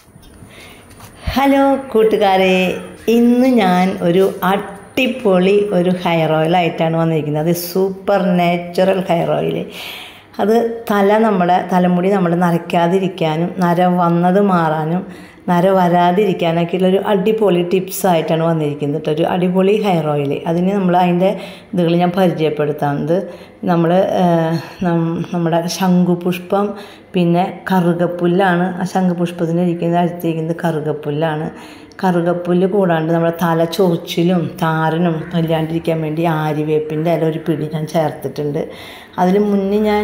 hello കൂട്ടുകാരെ ഇന്ന് ഞാൻ ഒരു അടിപൊളി ഒരു ഹെയർ ഓയിലായിട്ടാണ് വന്നിരിക്കുന്നത് അത് സൂപ്പർ നാച്ചുറൽ ഹെയർ ഓയിൽ അത് തല നമ്മുടെ തലമുടി നമ്മൾ നരയ്ക്കാതിരിക്കാനും നര വന്നത് മാറാനും നര വരാതിരിക്കാനൊക്കെയുള്ളൊരു അടിപൊളി ടിപ്സായിട്ടാണ് വന്നിരിക്കുന്നത് കേട്ടോ ഒരു അടിപൊളി ഹെയർ ഓയിൽ അതിന് നമ്മൾ അതിൻ്റെ ഇതുകൾ ഞാൻ പരിചയപ്പെടുത്താറുണ്ട് നമ്മൾ നമ്മുടെ ശംഖുപുഷ്പം പിന്നെ കറുകപ്പുല്ലാണ് ആ ശംഖുപുഷ്പത്തിന് ഇരിക്കുന്നത് അടുത്തിരിക്കുന്നത് കറുകപ്പുല്ലാണ് കറുകപ്പുല്ല് കൂടാണ്ട് നമ്മുടെ തല ചൊറിച്ചിലും താരനും ഇല്ലാണ്ടിരിക്കാൻ വേണ്ടി ആര്യവേപ്പിൻ്റെ ഇല ഒരു പിടി ഞാൻ ചേർത്തിട്ടുണ്ട് അതിന് മുന്നേ ഞാൻ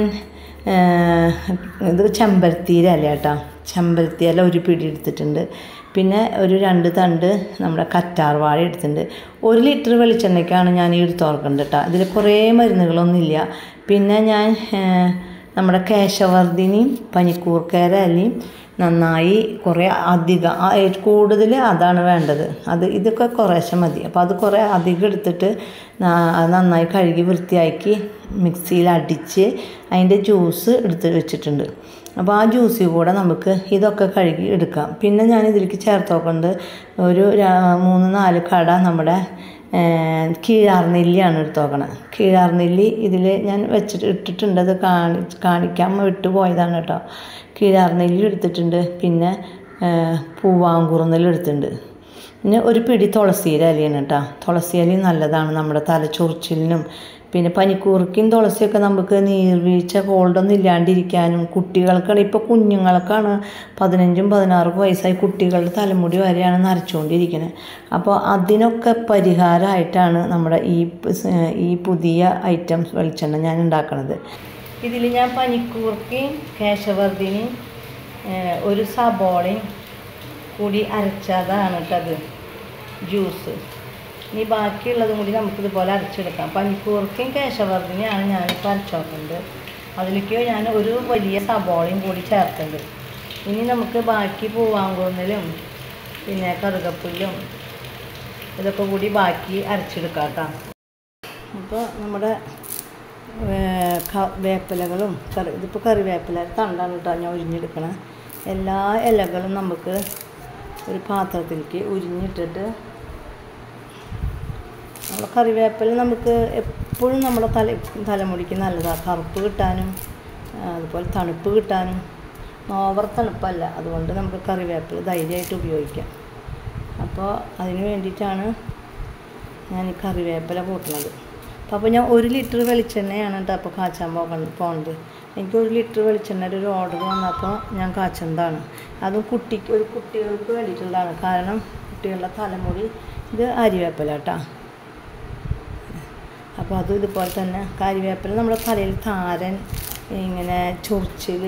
ഇത് ചെമ്പരത്തിയുടെ ഇല കേട്ടോ ചെമ്പരത്തി ഇല ഒരു പിടി എടുത്തിട്ടുണ്ട് പിന്നെ ഒരു രണ്ട് തണ്ട് നമ്മുടെ കറ്റാർ വാഴ എടുത്തിട്ടുണ്ട് ഒരു ലിറ്റർ വെളിച്ചെണ്ണയ്ക്കാണ് ഞാൻ ഈ എടുത്ത് ഓർക്കുന്നത് കേട്ടോ ഇതിൽ കുറേ മരുന്നുകളൊന്നുമില്ല പിന്നെ ഞാൻ നമ്മുടെ കേശവർദ്ധിനിയും പനിക്കൂർക്കേര ഇലയും നന്നായി കുറേ അധികം കൂടുതൽ അതാണ് വേണ്ടത് അത് ഇതൊക്കെ കുറേശ്ശെ മതി അപ്പോൾ അത് കുറേ അധികം എടുത്തിട്ട് നന്നായി കഴുകി വൃത്തിയാക്കി മിക്സിയിൽ അടിച്ച് അതിൻ്റെ ജ്യൂസ് എടുത്ത് വെച്ചിട്ടുണ്ട് അപ്പോൾ ആ ജ്യൂസിൽ കൂടെ നമുക്ക് ഇതൊക്കെ കഴുകി എടുക്കാം പിന്നെ ഞാൻ ഇതിലേക്ക് ചേർത്ത് നോക്കുന്നത് ഒരു മൂന്ന് നാല് കട നമ്മുടെ കീഴാർനെല്ലിയാണ് എടുത്ത് നോക്കണത് കീഴാർനെല്ലി ഇതിൽ ഞാൻ വെച്ചിട്ട് ഇട്ടിട്ടുണ്ട് അത് കാണി കാണിക്കാൻ വിട്ടു പോയതാണ് കേട്ടോ കീഴാർനെല്ലി എടുത്തിട്ടുണ്ട് പിന്നെ പൂവാങ്കുറുന്നെല്ലി എടുത്തിട്ടുണ്ട് പിന്നെ ഒരു പിടി തുളസിയില ഇലയാണ് കേട്ടോ തുളസി ഇലയും നല്ലതാണ് നമ്മുടെ തലച്ചൊറിച്ചിലിനും പിന്നെ പനിക്കൂർക്കയും തുളസിയൊക്കെ നമുക്ക് നീർവീഴ്ച കോൾഡൊന്നും ഇല്ലാണ്ടിരിക്കാനും കുട്ടികൾക്കാണ് ഇപ്പോൾ കുഞ്ഞുങ്ങൾക്കാണ് പതിനഞ്ചും പതിനാറും വയസ്സായി കുട്ടികളുടെ തലമുടി വരെയാണ് നരച്ചുകൊണ്ടിരിക്കുന്നത് അപ്പോൾ അതിനൊക്കെ പരിഹാരമായിട്ടാണ് നമ്മുടെ ഈ ഈ പുതിയ ഐറ്റംസ് വെളിച്ചെണ്ണ ഞാൻ ഉണ്ടാക്കുന്നത് ഇതിൽ ഞാൻ പനിക്കൂർക്കയും കേശവർദ്ധിനിയും ഒരു സബോളയും കൂടി അരച്ചതാണ് കേട്ടത് ജ്യൂസ് ഇനി ബാക്കിയുള്ളതും കൂടി നമുക്ക് ഇതുപോലെ അരച്ചെടുക്കാം പനിക്കൂർക്കയും കേശവർദ്ധിനിയാണ് ഞാനിപ്പോൾ അരച്ചോക്കുന്നത് അതിലേക്ക് ഞാൻ ഒരു വലിയ സബോളയും കൂടി ചേർത്തുണ്ട് ഇനി നമുക്ക് ബാക്കി പൂവാങ്കുന്നലും പിന്നെ കറുകപ്പുല്ലും ഇതൊക്കെ കൂടി ബാക്കി അരച്ചെടുക്കാം കേട്ടോ അപ്പോൾ നമ്മുടെ വേപ്പിലകളും കറി ഇതിപ്പോൾ കറിവേപ്പില തണ്ടാണ് കേട്ടോ ഞാൻ ഉരിഞ്ഞെടുക്കണം എല്ലാ ഇലകളും നമുക്ക് ഒരു പാത്രത്തിലേക്ക് ഉരിഞ്ഞിട്ടിട്ട് നമ്മുടെ കറിവേപ്പില നമുക്ക് എപ്പോഴും നമ്മുടെ തല തലമുടിക്ക് നല്ലതാണ് കറുപ്പ് കിട്ടാനും അതുപോലെ തണുപ്പ് കിട്ടാനും ഓവർ തണുപ്പല്ല അതുകൊണ്ട് നമുക്ക് കറിവേപ്പില ധൈര്യമായിട്ട് ഉപയോഗിക്കാം അപ്പോൾ അതിന് വേണ്ടിയിട്ടാണ് ഞാൻ ഈ കറിവേപ്പില കൂട്ടുന്നത് അപ്പോൾ ഞാൻ ഒരു ലിറ്റർ വെളിച്ചെണ്ണയാണ് കേട്ടോ അപ്പോൾ കാച്ചാൻ പോകണം പോകേണ്ടത് എനിക്ക് ഒരു ലിറ്റർ വെളിച്ചെണ്ണയുടെ ഒരു ഓർഡർ വന്നപ്പോൾ ഞാൻ കാച്ചുന്നതാണ് അതും കുട്ടിക്ക് ഒരു കുട്ടികൾക്ക് വേണ്ടിയിട്ടുള്ളതാണ് കാരണം കുട്ടികളുടെ തലമുടി ഇത് അരിവേപ്പില കേട്ടോ അപ്പോൾ അതും ഇതുപോലെ തന്നെ കരിവേപ്പില നമ്മുടെ തലയിൽ താരൻ ഇങ്ങനെ ചൊറിച്ചിൽ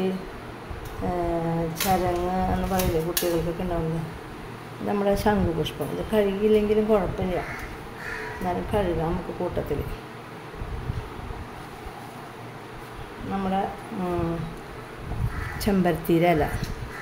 ചരങ്ങ് എന്ന് പറയില്ലേ കുട്ടികൾക്കൊക്കെ ഉണ്ടാവുന്നത് നമ്മുടെ ശംഖുപുഷ്പം ഇത് കഴുകിയില്ലെങ്കിലും കുഴപ്പമില്ല എന്നാലും കഴുകാം നമുക്ക് കൂട്ടത്തിൽ നമ്മുടെ ചെമ്പരത്തിയുടെ ഇല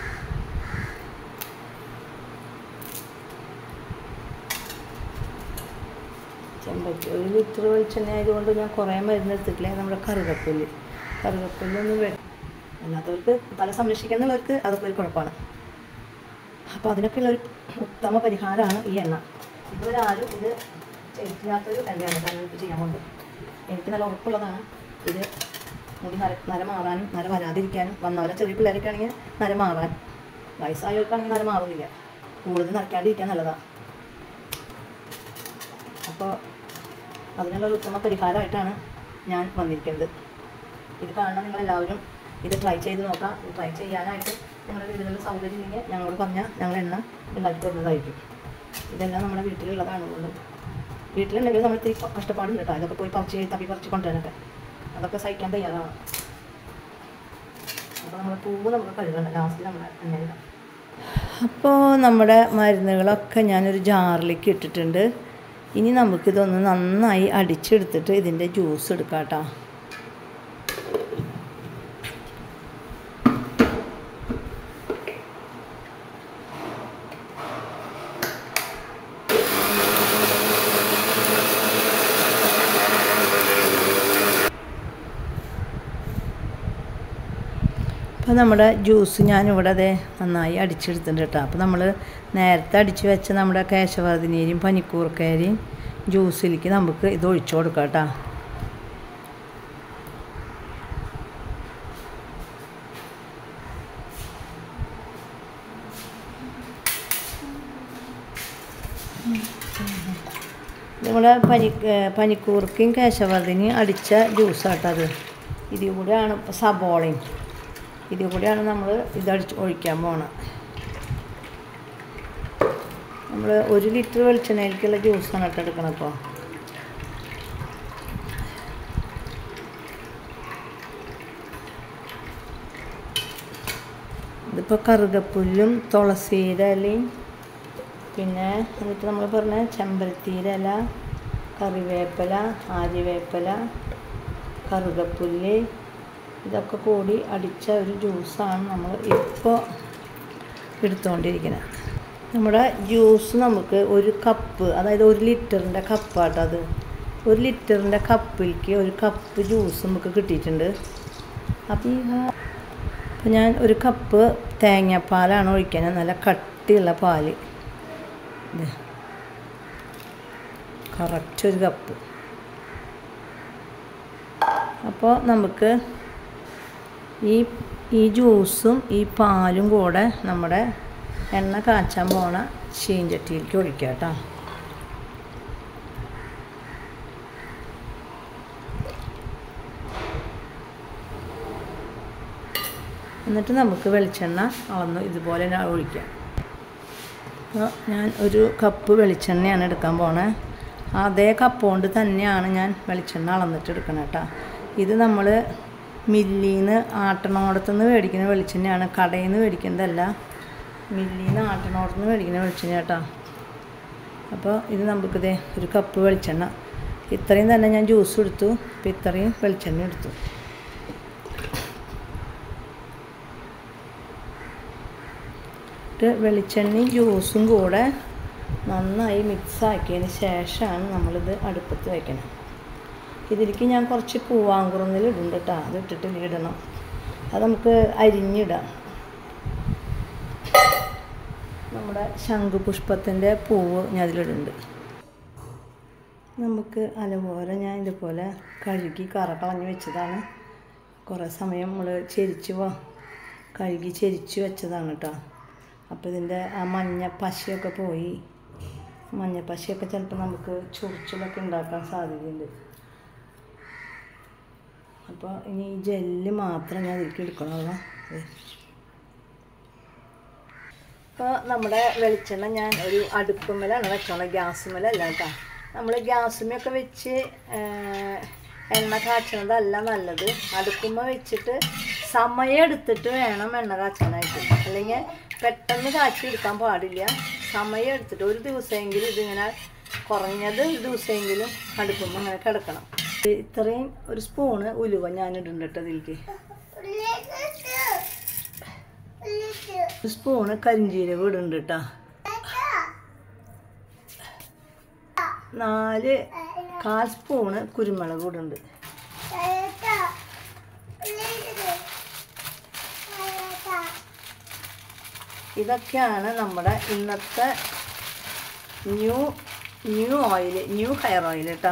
ചെമ്പരത്തി ഒരു ലിറ്റർ വെളിച്ചെണ്ണ ആയതുകൊണ്ട് ഞാൻ കുറേ മരുന്ന് എടുത്തിട്ടില്ല നമ്മുടെ കറുകപ്പുല്ല് കറുകപ്പുല്ലൊന്ന് വെ അല്ലാത്തവർക്ക് തല സംരക്ഷിക്കുക എന്നുള്ളവർക്ക് അതൊക്കെ ഒരു കുഴപ്പമാണ് അപ്പോൾ അതിനൊക്കെയുള്ള ഒരു ഉത്തമ പരിഹാരമാണ് ഈ എണ്ണ ഇതുവരെ ആരും ഇത് ചെയ്യാത്തൊരു എണ്ണയാണ് കാരണം ഇത് ചെയ്യാൻ കൊണ്ട് എനിക്ക് നല്ല ഉറപ്പുള്ളതാണ് ഇത് മുടി നര നര മാറാനും നര വരാതിരിക്കാനും വന്നവരെ ചെറിയ പിള്ളേരൊക്കെ ആണെങ്കിൽ നര മാറാൻ വയസ്സായവർക്കാണെങ്കിൽ നര മാറുന്നില്ല കൂടുതൽ നരയ്ക്കാണ്ടിരിക്കാൻ നല്ലതാണ് അപ്പോൾ അതിനുള്ള ഒരു ഉത്തമ പരിഹാരമായിട്ടാണ് ഞാൻ വന്നിരിക്കുന്നത് ഇത് കാണണം നിങ്ങളെല്ലാവരും ഇത് ട്രൈ ചെയ്ത് നോക്കാം ട്രൈ ചെയ്യാനായിട്ട് നിങ്ങളുടെ വീടുകളിൽ സൗകര്യം ഇല്ലെങ്കിൽ ഞങ്ങളോട് പറഞ്ഞാൽ ഞങ്ങൾ എണ്ണ ഉണ്ടാക്കി തരുന്നതായിരിക്കും ഇതെല്ലാം നമ്മുടെ വീട്ടിലുള്ളതാണ് കൊണ്ട് വീട്ടിലുണ്ടെങ്കിൽ നമ്മൾ ഇത്തിരി കഷ്ടപ്പാടുണ്ട് കേട്ടോ ഇതൊക്കെ പോയി പറിച്ച് തപ്പി പറിച്ച് കൊണ്ടുവരാനൊക്കെ അതൊക്കെ സഹിക്കാൻ തയ്യാറാണ് അപ്പോൾ നമ്മൾ പൂവ് നമുക്ക് കഴുകണം ലാസ്റ്റ് നമ്മുടെ എണ്ണയിടാം അപ്പോൾ നമ്മുടെ മരുന്നുകളൊക്കെ ഞാനൊരു ജാറിലേക്ക് ഇട്ടിട്ടുണ്ട് ഇനി നമുക്കിതൊന്ന് നന്നായി അടിച്ചെടുത്തിട്ട് ഇതിൻ്റെ ജ്യൂസ് എടുക്കാം കേട്ടോ അപ്പോൾ നമ്മുടെ ജ്യൂസ് ഞാനിവിടെ അതെ നന്നായി അടിച്ചെടുത്തിട്ടുണ്ട് കേട്ടോ അപ്പോൾ നമ്മൾ നേരത്തെ അടിച്ച് വെച്ച നമ്മുടെ കേശവർധിനിയും പനിക്കൂർക്കയും ജ്യൂസിലേക്ക് നമുക്ക് ഇത് ഒഴിച്ചു കൊടുക്കാം കേട്ടോ നമ്മുടെ പനി പനിക്കൂർക്കയും കേശവർധിനിയും അടിച്ച ജ്യൂസാട്ടോ അത് ഇതിൽ കൂടെയാണ് ഇപ്പോൾ സബോളയും ഇതിൽ കൂടെയാണ് നമ്മൾ ഇതടിച്ച് ഒഴിക്കാൻ പോണത് നമ്മൾ ഒരു ലിറ്റർ വെളിച്ചെണ്ണയിലേക്കുള്ള ജ്യൂസാണ് കേട്ടോ എടുക്കണം ഇപ്പോൾ ഇതിപ്പോൾ കറുകപ്പുല്ലും തുളസിയുടെ ഇലയും പിന്നെ എന്നിട്ട് നമ്മൾ പറഞ്ഞ ചെമ്പരത്തിയുടെ ഇല കറിവേപ്പില ആര്യവേപ്പില കറുകപ്പുല്ല് ഇതൊക്കെ കൂടി അടിച്ച ഒരു ജ്യൂസാണ് നമ്മൾ ഇപ്പോൾ എടുത്തുകൊണ്ടിരിക്കുന്നത് നമ്മുടെ ജ്യൂസ് നമുക്ക് ഒരു കപ്പ് അതായത് ഒരു ലിറ്ററിൻ്റെ കപ്പാട്ടോ അത് ഒരു ലിറ്ററിൻ്റെ കപ്പിലേക്ക് ഒരു കപ്പ് ജ്യൂസ് നമുക്ക് കിട്ടിയിട്ടുണ്ട് അപ്പോൾ ഈ അപ്പോൾ ഞാൻ ഒരു കപ്പ് തേങ്ങാപ്പാലാണ് ഒഴിക്കുന്നത് നല്ല കട്ടിയുള്ള പാല് ഇത് കറക്റ്റ് ഒരു കപ്പ് അപ്പോൾ നമുക്ക് ഈ ഈ ജ്യൂസും ഈ പാലും കൂടെ നമ്മുടെ എണ്ണ കാച്ചാൻ പോണ ചീഞ്ചട്ടിയിലേക്ക് ഒഴിക്കാം കേട്ടോ എന്നിട്ട് നമുക്ക് വെളിച്ചെണ്ണ അളന്ന് ഇതുപോലെ തന്നെ ഒഴിക്കാം അപ്പോൾ ഞാൻ ഒരു കപ്പ് വെളിച്ചെണ്ണയാണ് എടുക്കാൻ പോണേ അതേ കപ്പ് കൊണ്ട് തന്നെയാണ് ഞാൻ വെളിച്ചെണ്ണ അളന്നിട്ട് എടുക്കണം കേട്ടോ ഇത് നമ്മൾ മില്ലിൽ നിന്ന് ആട്ടണോടത്തു നിന്ന് മേടിക്കുന്ന വെളിച്ചെണ്ണയാണ് കടയിൽ നിന്ന് മേടിക്കുന്നതല്ല മില്ലിൽ നിന്ന് ആട്ടണോടത്തു നിന്ന് മേടിക്കുന്ന വെളിച്ചെണ്ണ കേട്ടോ അപ്പോൾ ഇത് നമുക്കിതേ ഒരു കപ്പ് വെളിച്ചെണ്ണ ഇത്രയും തന്നെ ഞാൻ ജ്യൂസ് എടുത്തു അപ്പോൾ ഇത്രയും വെളിച്ചെണ്ണ എടുത്തു ഇട്ട് വെളിച്ചെണ്ണയും ജ്യൂസും കൂടെ നന്നായി മിക്സ് ആക്കിയതിന് ശേഷമാണ് നമ്മളിത് അടുപ്പത്ത് വയ്ക്കണം ഇതിലേക്ക് ഞാൻ കുറച്ച് പൂവാങ്കുറുന്നിൽ ഇടുന്നുണ്ട് കേട്ടോ അത് ഇട്ടിട്ട് ഇടണം അത് നമുക്ക് അരിഞ്ഞിടാം നമ്മുടെ ശംഖുപുഷ്പത്തിൻ്റെ പൂവ് ഞാൻ അതിലിടുന്നുണ്ട് നമുക്ക് അലപോലെ ഞാൻ ഇതുപോലെ കഴുകി കറ കളഞ്ഞ് വെച്ചതാണ് കുറേ സമയം നമ്മൾ ചെരിച്ച് വാ കഴുകി ചെരിച്ച് വെച്ചതാണ് കേട്ടോ അപ്പോൾ ഇതിൻ്റെ ആ മഞ്ഞ പശയൊക്കെ പോയി മഞ്ഞ പശയൊക്കെ ചിലപ്പോൾ നമുക്ക് ചൊറിച്ചിലൊക്കെ ഉണ്ടാക്കാൻ സാധ്യതയുണ്ട് അപ്പോൾ ഇനി ഈ ജെല്ല് മാത്രം ഞാൻ ഇതിലേക്ക് എടുക്കണമല്ലോ ഇപ്പോൾ നമ്മുടെ വെളിച്ചെണ്ണ ഞാൻ ഒരു അടുപ്പുമ്മലാണ് വെച്ചോളാം ഗ്യാസുമ്മലല്ല കേട്ടോ നമ്മൾ ഗ്യാസുമ്മയൊക്കെ വെച്ച് എണ്ണ കാച്ചണതല്ല നല്ലത് അടുപ്പുമ്മ വെച്ചിട്ട് സമയം എടുത്തിട്ട് വേണം എണ്ണ കാച്ചാനായിട്ട് അല്ലെങ്കിൽ പെട്ടെന്ന് കാച്ചി എടുക്കാൻ പാടില്ല സമയം എടുത്തിട്ട് ഒരു ദിവസമെങ്കിലും ഇതിങ്ങനെ കുറഞ്ഞത് ഒരു ദിവസമെങ്കിലും അടുപ്പുമ്പോൾ അങ്ങനെ കിടക്കണം ഇത്രയും ഒരു സ്പൂണ് ഉലുവ ഞാൻ ഇടുന്നുണ്ട് കേട്ടോ ഇതിലേക്ക് ഒരു സ്പൂണ് കരിഞ്ചീരകം ഇടുന്നുണ്ട് കേട്ടോ നാല് കാൽ സ്പൂണ് കുരുമുളക് ഇടുന്നുണ്ട് ഇതൊക്കെയാണ് നമ്മുടെ ഇന്നത്തെ new new oil new hair oil കേട്ടോ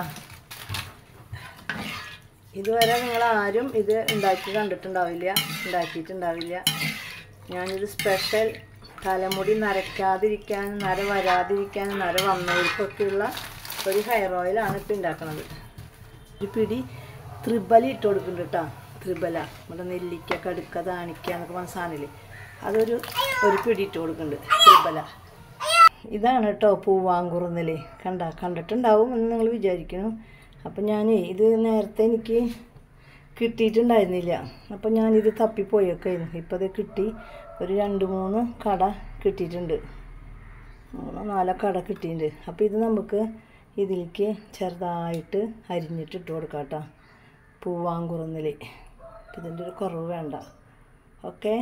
ഇതുവരെ നിങ്ങൾ ആരും ഇത് ഉണ്ടാക്കി കണ്ടിട്ടുണ്ടാവില്ല ഉണ്ടാക്കിയിട്ടുണ്ടാവില്ല ഞാനൊരു സ്പെഷ്യൽ തലമുടി നരയ്ക്കാതിരിക്കാനും നര വരാതിരിക്കാനും നര വന്നവർക്കൊക്കെയുള്ള ഒരു ഹെയർ ഓയിലാണ് ഇപ്പോൾ ഉണ്ടാക്കുന്നത് ഒരു പിടി ത്രിബല ഇട്ട് കൊടുക്കുന്നുണ്ട് കേട്ടോ ത്രിബല നമ്മുടെ നെല്ലിക്ക കടുക്ക താണിക്ക എന്നൊക്കെ പറഞ്ഞ സാധനമില്ലേ അതൊരു ഒരു പിടി ഇട്ട് കൊടുക്കുന്നുണ്ട് ത്രിബല ഇതാണ് കേട്ടോ പൂവാങ്കുറുന്നല് കണ്ട കണ്ടിട്ടുണ്ടാവും എന്ന് നിങ്ങൾ വിചാരിക്കുന്നു അപ്പം ഞാൻ ഇത് നേരത്തെ എനിക്ക് കിട്ടിയിട്ടുണ്ടായിരുന്നില്ല അപ്പം ഞാനിത് തപ്പിപ്പോയൊക്കെ ആയിരുന്നു ഇപ്പം അത് കിട്ടി ഒരു രണ്ട് മൂന്ന് കട കിട്ടിയിട്ടുണ്ട് മൂന്നോ നാലോ കട കിട്ടിയിട്ടുണ്ട് അപ്പോൾ ഇത് നമുക്ക് ഇതിലേക്ക് ചെറുതായിട്ട് അരിഞ്ഞിട്ട് ഇട്ട് കൊടുക്കാം കേട്ടോ പൂവാങ്കുറുന്നിൽ ഇതിൻ്റെ ഒരു കുറവ് വേണ്ട ഓക്കെ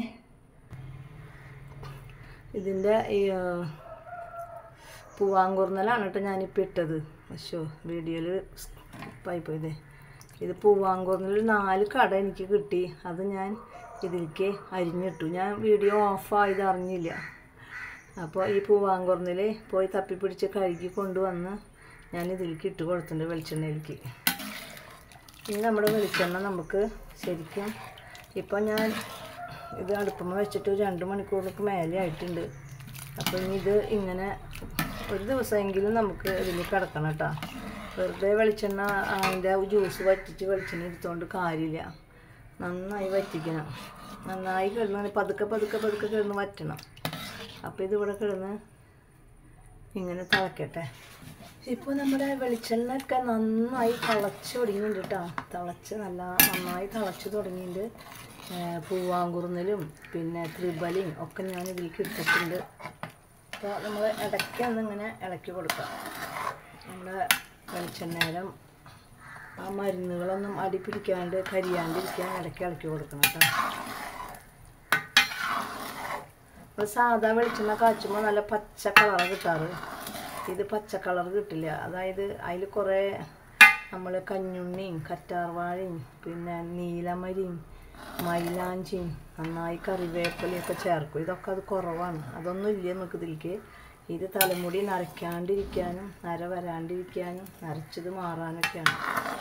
ഇതിൻ്റെ ഈ പൂവാങ്കുറുന്നലാണ് കേട്ടോ ഞാനിപ്പോൾ ഇട്ടത് അശോ വീഡിയോയിൽ പായിപ്പോയതേ ഇത് പൂവാങ്കുറുന്നിൽ നാല് കട എനിക്ക് കിട്ടി അത് ഞാൻ ഇതിലേക്ക് അരിഞ്ഞിട്ടു ഞാൻ വീഡിയോ ഓഫായത് അറിഞ്ഞില്ല അപ്പോൾ ഈ പൂവാങ്കുറന്നിൽ പോയി തപ്പിപ്പിടിച്ച് കഴുകി കൊണ്ടുവന്ന് ഞാൻ ഇതിലേക്ക് ഇട്ട് കൊടുത്തിട്ടുണ്ട് വെളിച്ചെണ്ണയിലേക്ക് ഇനി നമ്മുടെ വെളിച്ചെണ്ണ നമുക്ക് ശരിക്കും ഇപ്പോൾ ഞാൻ ഇത് അടുപ്പമ്മ വെച്ചിട്ട് ഒരു രണ്ട് മണിക്കൂറിലേക്ക് മേലെ ആയിട്ടുണ്ട് അപ്പോൾ ഇനി ഇത് ഇങ്ങനെ ഒരു ദിവസമെങ്കിലും നമുക്ക് ഇതിൽ കിടക്കണം കേട്ടോ വെറുതെ വെളിച്ചെണ്ണ അതിൻ്റെ ജ്യൂസ് വറ്റിച്ച് വെളിച്ചെണ്ണ എടുത്തുകൊണ്ട് കാര്യമില്ല നന്നായി വറ്റിക്കണം നന്നായി കിടന്ന് പതുക്കെ പതുക്കെ പതുക്കെ കിടന്ന് വറ്റണം അപ്പോൾ ഇതിവിടെ കിടന്ന് ഇങ്ങനെ തിളക്കട്ടെ ഇപ്പോൾ നമ്മുടെ വെളിച്ചെണ്ണയൊക്കെ നന്നായി തിളച്ച് തുടങ്ങിയിട്ടുണ്ട് കേട്ടോ തിളച്ച് നല്ല നന്നായി തിളച്ച് തുടങ്ങിയിട്ടുണ്ട് ഏർ പൂവാങ്കുറുന്നലും പിന്നെ ത്രിബലിയും ഒക്കെ ഞാൻ ഇതിലേക്ക് ഇട്ടിട്ടുണ്ട് അപ്പോൾ നമ്മൾ ഇടയ്ക്ക് ഒന്നിങ്ങനെ ഇളക്കി കൊടുക്കാം നമ്മുടെ വെളിച്ചെണ്ണേരം ആ മരുന്നുകളൊന്നും അടി പിടിക്കാണ്ട് കരിയാണ്ടിരിക്കാൻ ഇടയ്ക്ക് ഇളക്കി കൊടുക്കണം കേട്ടോ നമ്മൾ സാധാ വെളിച്ചെണ്ണ കാച്ചുമ്പോൾ നല്ല പച്ച കളറ് കിട്ടാറ് ഇത് പച്ച കളർ കിട്ടില്ല അതായത് അതിൽ കുറേ നമ്മൾ കഞ്ഞുണ്ണിയും കറ്റാർവാഴയും പിന്നെ നീലമരിയും മൈലാഞ്ചിയും നന്നായി കറിവേപ്പിലയൊക്കെ ചേർക്കും ഇതൊക്കെ അത് കുറവാണ് അതൊന്നും ഇല്ല നമുക്ക് ഇതിലേക്ക് ഇത് തലമുടി നരയ്ക്കാണ്ടിരിക്കാനും നര വരാണ്ടിരിക്കാനും നരച്ചത് മാറാനൊക്കെയാണ്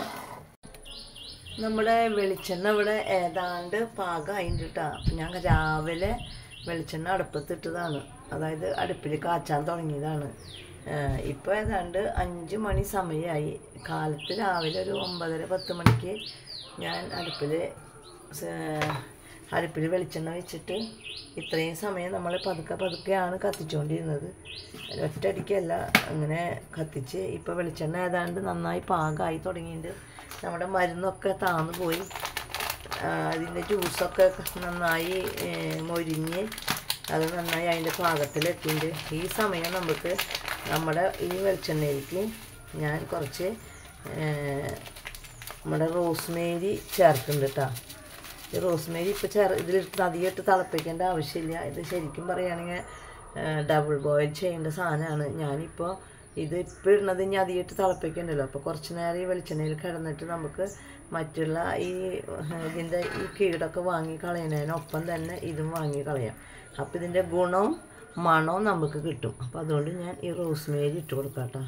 നമ്മുടെ വെളിച്ചെണ്ണ ഇവിടെ ഏതാണ്ട് പാകമായിട്ട് കേട്ടോ ഞാൻ രാവിലെ വെളിച്ചെണ്ണ അടുപ്പത്തിട്ടതാണ് അതായത് അടുപ്പിൽ കാച്ചാൻ തുടങ്ങിയതാണ് ഇപ്പോൾ ഏതാണ്ട് അഞ്ച് മണി സമയമായി കാലത്ത് രാവിലെ ഒരു ഒമ്പതര പത്ത് മണിക്ക് ഞാൻ അടുപ്പിൽ അടുപ്പിൽ വെളിച്ചെണ്ണ വെച്ചിട്ട് ഇത്രയും സമയം നമ്മൾ പതുക്കെ പതുക്കെയാണ് കത്തിച്ചുകൊണ്ടിരുന്നത് ഒറ്റയടിക്കല്ല അങ്ങനെ കത്തിച്ച് ഇപ്പോൾ വെളിച്ചെണ്ണ ഏതാണ്ട് നന്നായി പാകമായി തുടങ്ങിയിട്ടുണ്ട് നമ്മുടെ മരുന്നൊക്കെ താന്നു പോയി അതിൻ്റെ ജ്യൂസൊക്കെ നന്നായി ഏർ, മൊരിഞ്ഞ് അത് നന്നായി അതിൻ്റെ പാകത്തിലെത്തിയിട്ടുണ്ട് ഈ സമയം നമുക്ക് നമ്മുടെ ഈ വെളിച്ചെണ്ണയിലേക്ക് ഞാൻ കുറച്ച് ഏർ, നമ്മുടെ റോസ്മേരി ചേർക്കുന്നുണ്ട് കേട്ടോ ഈ റോസ്മേരി ഇപ്പോൾ ചേർ ഇതിലിട്ട് അധികമായിട്ട് തിളപ്പിക്കേണ്ട ആവശ്യമില്ല ഇത് ശരിക്കും പറയുകയാണെങ്കിൽ ഡബിൾ ബോയിൽ ചെയ്യേണ്ട സാധനമാണ് ഞാനിപ്പോൾ ഇത് ഇപ്പോൾ ഇടുന്നത് ഇനി അധികമായിട്ട് തിളപ്പിക്കണ്ടല്ലോ അപ്പോൾ കുറച്ച് നേരം ഈ വെളിച്ചെണ്ണയിൽ കിടന്നിട്ട് നമുക്ക് മറ്റുള്ള ഈ ഏഹ്, ഇതിൻ്റെ ഈ കീടൊക്കെ വാങ്ങി കളയുന്നതിനൊപ്പം തന്നെ ഇതും വാങ്ങി കളയാം അപ്പോൾ ഇതിൻ്റെ ഗുണവും മണവും നമുക്ക് കിട്ടും അപ്പോൾ അതുകൊണ്ട് ഞാൻ ഈ റോസ്മേരി ഇട്ട് കൊടുക്കാം കേട്ടോ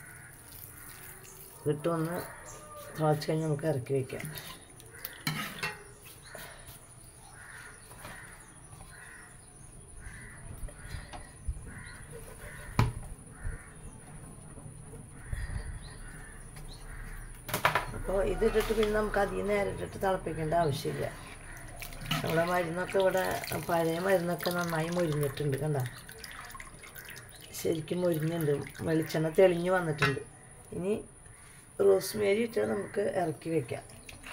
ഇട്ടൊന്ന് തിളച്ച് കഴിഞ്ഞ് നമുക്ക് ഇറക്കി വയ്ക്കാം അപ്പോൾ ഇതിട്ടിട്ട് പിന്നെ നമുക്ക് അധികം നേരം ഇട്ടിട്ട് തിളപ്പിക്കേണ്ട ആവശ്യമില്ല നമ്മുടെ മരുന്നൊക്കെ ഇവിടെ പഴയ മരുന്നൊക്കെ നന്നായി മൊരിഞ്ഞിട്ടുണ്ട് കണ്ട ശരിക്കും മൊരിഞ്ഞുണ്ട് വെളിച്ചെണ്ണ തെളിഞ്ഞു വന്നിട്ടുണ്ട് ഇനി റോസ്മേരി ഇട്ട് നമുക്ക് ഇറക്കി വെക്കാം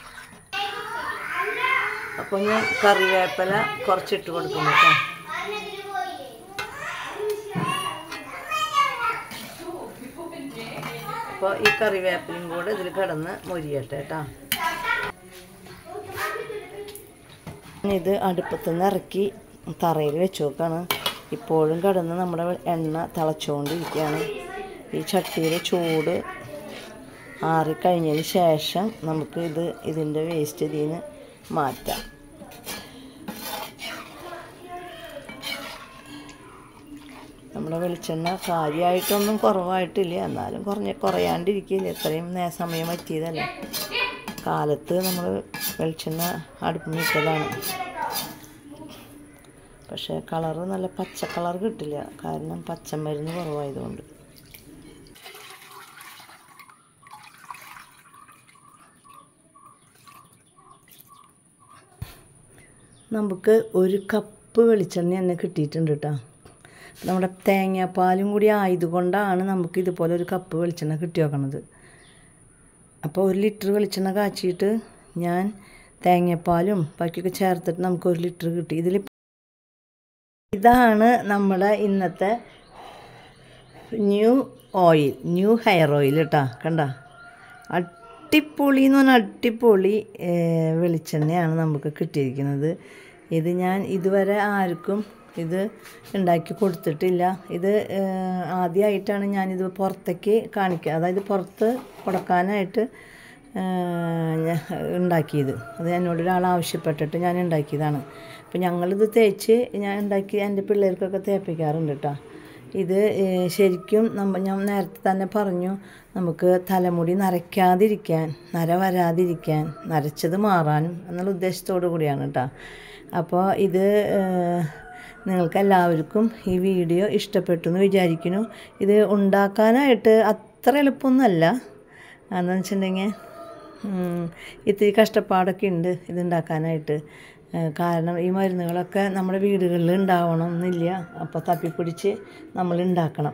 അപ്പോൾ ഞാൻ കറിവേപ്പില കുറച്ചിട്ട് കൊടുക്കുന്നു കേട്ടോ അപ്പോൾ ഈ കറിവേപ്പിലയും കൂടെ ഇതിൽ കിടന്ന് മൊരിയട്ടെ കേട്ടോ ഇത് അടുപ്പത്തു നിന്ന് ഇറക്കി തറയിൽ വെച്ച് നോക്കാണ് ഇപ്പോഴും കിടന്ന് നമ്മുടെ എണ്ണ തിളച്ചുകൊണ്ടിരിക്കുകയാണ് ഈ ചട്ടിയുടെ ചൂട് ആറിക്കഴിഞ്ഞതിന് ശേഷം നമുക്ക് ഇത് ഇതിൻ്റെ വേസ്റ്റ് ഇതിൽ നിന്ന് മാറ്റാം നമ്മുടെ വെളിച്ചെണ്ണ കാര്യമായിട്ടൊന്നും കുറവായിട്ടില്ല എന്നാലും കുറഞ്ഞ കുറയാണ്ടിരിക്കില്ല ഇത്രയും നേ സമയം പറ്റിയതല്ലേ കാലത്ത് നമ്മൾ വെളിച്ചെണ്ണ അടുപ്പിട്ടതാണ് പക്ഷേ കളറ് നല്ല പച്ച കളർ കിട്ടില്ല കാരണം പച്ചമരുന്ന് കുറവായതുകൊണ്ട് നമുക്ക് ഒരു കപ്പ് വെളിച്ചെണ്ണ തന്നെ കിട്ടിയിട്ടുണ്ട് കേട്ടോ നമ്മുടെ തേങ്ങാപ്പാലും കൂടി ആയതുകൊണ്ടാണ് നമുക്ക് ഇതുപോലെ ഒരു കപ്പ് വെളിച്ചെണ്ണ കിട്ടി വെക്കണത് അപ്പോൾ ഒരു ലിറ്റർ വെളിച്ചെണ്ണ കാച്ചിയിട്ട് ഞാൻ തേങ്ങാപ്പാലും ബാക്കിയൊക്കെ ചേർത്തിട്ട് നമുക്ക് ഒരു ലിറ്റർ കിട്ടി ഇതിൽ ഇതാണ് നമ്മുടെ ഇന്നത്തെ new oil new hair oil കേട്ടോ കണ്ട അടിപൊളി എന്ന് പറഞ്ഞാൽ അടിപൊളി ഏർ, വെളിച്ചെണ്ണയാണ് നമുക്ക് കിട്ടിയിരിക്കുന്നത് ഇത് ഞാൻ ഇതുവരെ ആർക്കും ഇത് ഉണ്ടാക്കി കൊടുത്തിട്ടില്ല ഇത് ആദ്യമായിട്ടാണ് ഞാനിത് പുറത്തേക്ക് കാണിക്കുക അതായത് പുറത്ത് കൊടുക്കാനായിട്ട് ഞാൻ ഉണ്ടാക്കിയത് അത് എന്നോട് ഒരാൾ ആവശ്യപ്പെട്ടിട്ട് ഞാൻ ഉണ്ടാക്കിയതാണ് അപ്പോൾ ഞങ്ങളിത് തേച്ച് ഞാൻ ഉണ്ടാക്കി എൻ്റെ പിള്ളേർക്കൊക്കെ തേപ്പിക്കാറുണ്ട് കേട്ടോ ഇത് ഏഹ്, ശരിക്കും നമ്മ ഞാൻ നേരത്തെ തന്നെ പറഞ്ഞു നമുക്ക് തലമുടി നരയ്ക്കാതിരിക്കാൻ നര വരാതിരിക്കാൻ നരച്ചത് മാറാനും എന്നുള്ള ഉദ്ദേശത്തോടു കൂടിയാണ് കേട്ടോ അപ്പോൾ ഇത് ഏഹ്, നിങ്ങൾക്ക് എല്ലാവർക്കും ഈ വീഡിയോ ഇഷ്ടപ്പെട്ടു എന്ന് വിചാരിക്കുന്നു ഇത് ഉണ്ടാക്കാനായിട്ട് അത്ര എളുപ്പമൊന്നുമല്ല എന്താണെന്ന് വെച്ചിട്ടുണ്ടെങ്കിൽ ഉം, ഇത്തിരി കഷ്ടപ്പാടൊക്കെ ഉണ്ട് ഇതുണ്ടാക്കാനായിട്ട് ഏഹ് കാരണം ഈ മരുന്നുകളൊക്കെ നമ്മുടെ വീടുകളിൽ ഉണ്ടാവണം എന്നില്ല അപ്പോൾ തപ്പിപ്പിടിച്ച് നമ്മൾ ഉണ്ടാക്കണം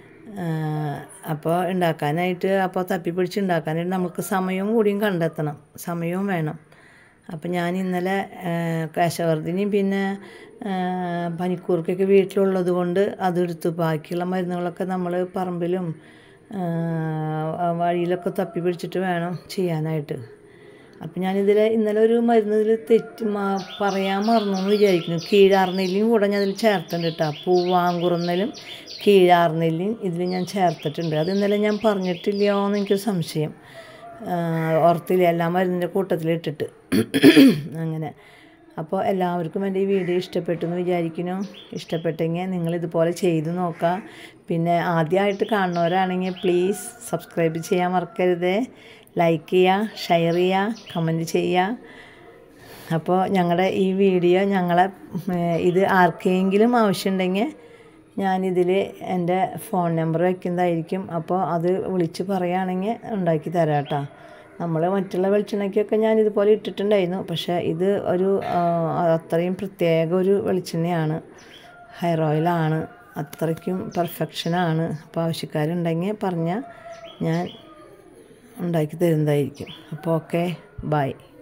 അപ്പോൾ ഉണ്ടാക്കാനായിട്ട് അപ്പോൾ തപ്പിപ്പിടിച്ച് ഉണ്ടാക്കാനായിട്ട് നമുക്ക് സമയവും കൂടിയും കണ്ടെത്തണം സമയവും വേണം അപ്പം ഞാൻ ഇന്നലെ കേശവർദ്ധിനിയും പിന്നെ ആ, പനിക്കൂർക്കൊക്കെ വീട്ടിലുള്ളത് കൊണ്ട് അതെടുത്തു ബാക്കിയുള്ള മരുന്നുകളൊക്കെ നമ്മൾ പറമ്പിലും ആ, വഴിയിലൊക്കെ തപ്പി പിടിച്ചിട്ട് വേണം ചെയ്യാനായിട്ട് അപ്പം ഞാനിതിൽ ഇന്നലെ ഒരു മരുന്ന് ഇതിൽ തെറ്റ് മാ- പറയാൻ മറന്നു എന്ന് വിചാരിക്കുന്നു കീഴാർനെല്ലിയും കൂടെ ഞാൻ അതിൽ ചേർത്തിട്ടുണ്ട് കേട്ടോ പൂവാങ്കുറുന്നലും കീഴാർനെല്ലിയും ഇതിൽ ഞാൻ ചേർത്തിട്ടുണ്ട് അത് ഇന്നലെ ഞാൻ പറഞ്ഞിട്ടില്ലയോ എന്ന് എനിക്കൊരു സംശയം ആഹ് ഓർത്തില്ല എല്ലാ മരുന്നിൻ്റെ കൂട്ടത്തിൽ ഇട്ടിട്ട് അങ്ങനെ അപ്പോൾ എല്ലാവർക്കും എൻ്റെ ഈ വീഡിയോ ഇഷ്ടപ്പെട്ടു എന്ന് വിചാരിക്കുന്നു ഇഷ്ടപ്പെട്ടെങ്കിൽ നിങ്ങൾ ഇതുപോലെ ചെയ്ത് നോക്കുക പിന്നെ ആദ്യമായിട്ട് കാണുന്നവരാണെങ്കിൽ പ്ലീസ് സബ്സ്ക്രൈബ് ചെയ്യാൻ മറക്കരുത് ലൈക്ക് ചെയ്യുക ഷെയർ ചെയ്യുക കമൻറ്റ് ചെയ്യുക അപ്പോൾ ഞങ്ങളുടെ ഈ വീഡിയോ ഞങ്ങളെ ഉം, ഇത് ആർക്കെങ്കിലും ആവശ്യമുണ്ടെങ്കിൽ ഞാനിതിൽ എൻ്റെ ഫോൺ നമ്പർ വയ്ക്കുന്നതായിരിക്കും അപ്പോൾ അത് വിളിച്ച് പറയുകയാണെങ്കിൽ ഉണ്ടാക്കി തരാം കേട്ടോ നമ്മൾ മറ്റുള്ള വെളിച്ചെണ്ണയ്ക്കൊക്കെ ഞാൻ ഇതുപോലെ ഇട്ടിട്ടുണ്ടായിരുന്നു പക്ഷേ ഇത് ഒരു ആ, അത്രയും പ്രത്യേക ഒരു വെളിച്ചെണ്ണയാണ് ഹെയർ ഓയിലാണ് അത്രയ്ക്കും പെർഫെക്ഷനാണ് അപ്പോൾ ആവശ്യക്കാരുണ്ടെങ്കിൽ പറഞ്ഞാൽ ഞാൻ ഉണ്ടാക്കി തരുന്നതായിരിക്കും അപ്പോൾ ഓക്കെ ബൈ